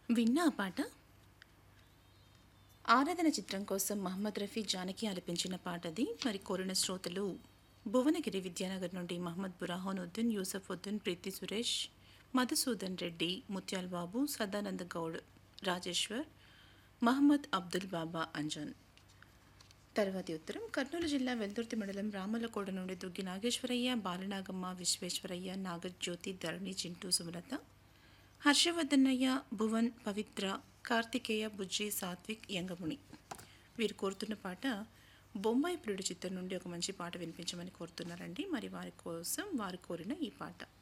విన్నా ఆ పాట ఆరాధన చిత్రం కోసం మహమ్మద్ రఫీ జానకి ఆలపించిన పాటది మరి కోరిన శ్రోతలు భువనగిరి విద్యానగర్ నుండి మహమ్మద్ బురాహోన్ ఉద్దీన్ యూసఫ్ ఉద్దీన్ ప్రీతి సురేష్ మధుసూదన్ రెడ్డి ముత్యాల్ బాబు సదానంద గౌడ్ రాజేశ్వర్ మహమ్మద్ అబ్దుల్ బాబా అంజన్ తర్వాతి ఉత్తరం కర్నూలు జిల్లా వెల్దుర్తి మండలం రామలకోట నుండి దుగ్గి నాగేశ్వరయ్య బాలనాగమ్మ విశ్వేశ్వరయ్య నాగజ్యోతి ధరణి చింటూ సుమలత హర్షవర్ధనయ్య భువన్ పవిత్ర కార్తికేయ బుజ్జి సాత్విక్ యంగముని వీరు కోరుతున్న పాట బొంబాయి ప్రియుడు చిత్రం నుండి ఒక మంచి పాట వినిపించమని కోరుతున్నారండి మరి వారి కోసం వారు కోరిన ఈ పాట